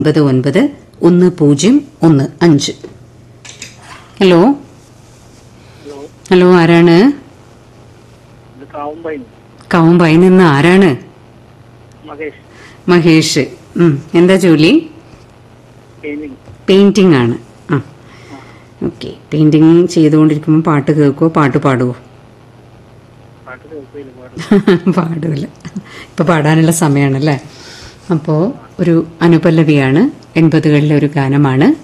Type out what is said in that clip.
ഒൻപത് ഒൻപത് ഒന്ന് പൂജ്യം ഒന്ന് അഞ്ച് ഹലോ ഹലോ ഹലോ ആരാണ് ഇത് കാവുമ്പൈൻ കാവുമ്പായി നിന്ന് ആരാണ് മഹേഷ് മഹേഷ് ഉം, എന്താ ജോലി പെയിന്റിങ് പെയിന്റിംഗ് ആണ് ആ ഓക്കെ പെയിന്റിംഗ് ചെയ്തുകൊണ്ടിരിക്കുമ്പോൾ പാട്ട് കേൾക്കുമോ പാട്ട് പാടുമോ പാട്ട് കേൾക്കില്ല പാടും പാടില്ല ഇപ്പൊ പാടാനുള്ള സമയമാണല്ലേ അപ്പോൾ ഒരു അനുപല്ലവിയാണ് എൺപതുകളിലെ ഒരു ഗാനമാണ്